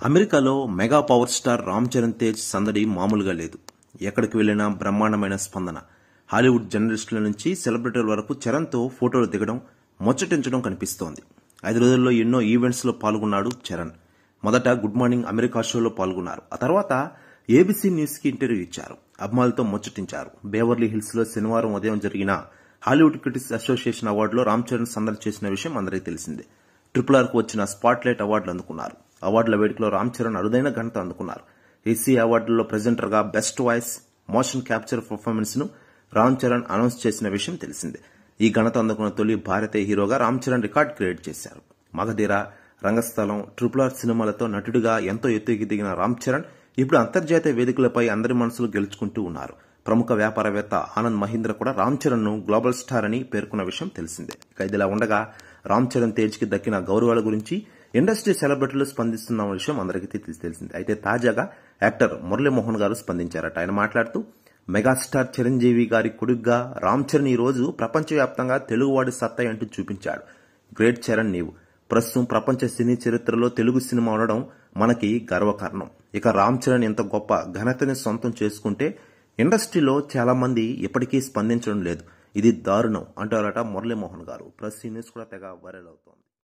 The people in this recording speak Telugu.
అమెరికాలో mega power star Ram Charan Tej సందడి మామూలుగా లేదు ఎక్కడికి వెళ్లినా బ్రహ్మాండమైన స్పందన హాలీవుడ్ జర్నలిస్టుల నుంచి సెలబ్రిటీల వరకు చరణ్తో ఫోటోలు దిగడం ముచ్చటించడం కనిపిస్తోంది ఐదు రోజుల్లో ఎన్నో ఈవెంట్స్లో పాల్గొన్నాడు చరణ్ మొదట గుడ్ మార్నింగ్ అమెరికా షోలో పాల్గొన్నారు ఆ తర్వాత ఏబీసీ న్యూస్కి ఇంటర్వ్యూ ఇచ్చారు అభిమానులతో ముచ్చటించారు బేవర్లీ హిల్స్లో శనివారం ఉదయం జరిగిన హాలీవుడ్ క్రిటిక్స్ అసోసియేషన్ అవార్డులో రామ్ చరణ్ సందడి చేసిన విషయం అందరికీ తెలిసిందే ట్రిపుల్ ఆర్కు వచ్చిన స్పాట్లైట్ అవార్డులు అందుకున్నారు అవార్డుల వేడుకలో రామ్ చరణ్ అరుదైన ఘనత అందుకున్నారు ఏసీ అవార్డులలో ప్రెజెంటర్గా best voice motion capture performance ను రామ్ చరణ్ అనౌన్స్ చేసిన విషయం తెలిసిందే ఈ ఘనత అందుకున్న తొలి భారతీయ హీరోగా రామ్ చరణ్ రికార్డ్ క్రియేట్ చేశారు మగధీర రంగస్థలం ట్రిపుల్ ఆర్ సినిమాలతో నటుడిగా ఎంతో ఎత్తుకి దిగిన రామ్ చరణ్ ఇప్పుడు అంతర్జాతీయ వేదికలపై అందరి మనసులు గెలుచుకుంటూ ఉన్నారు ప్రముఖ వ్యాపారవేత్త ఆనంద్ మహీంద్ర కూడా రామ్ చరణ్ ను గ్లోబల్ స్టార్ అని పేర్కొన్న విషయం తెలిసిందే ఇక ఇదిలా ఉండగా రామ్ చరణ్ తేజ్ కి దక్కిన గౌరవాల గురించి ఇండస్ట్రీ సెలబ్రిటీలు స్పందిస్తున్న విషయం అందరికీ తెలి- తెలిసిందే అయితే తాజాగా యాక్టర్ మురళీమోహన్ గారు స్పందించారట ఆయన మాట్లాడుతూ మెగాస్టార్ చిరంజీవి గారి కొడుగ్గా రామ్ చరణ్ ఈ రోజు ప్రపంచవ్యాప్తంగా తెలుగువాడి సత్తా అంటూ చూపించాడు గ్రేట్ చరణ్ నీవు ప్రస్తుతం ప్రపంచ సినీ చరిత్రలో తెలుగు సినిమా ఉండడం మనకి గర్వకారణం ఇక రామ్ చరణ్ ఇంత గొప్ప ఘనతని సొంతం చేసుకుంటే ఇండస్ట్రీలో చాలా మంది ఇప్పటికీ స్పందించడం లేదు ఇది దారుణం అంటారట మురళీమోహన్ గారు ప్రెస్ న్యూస్ కూడా తెగ వైరల్ అవుతోంది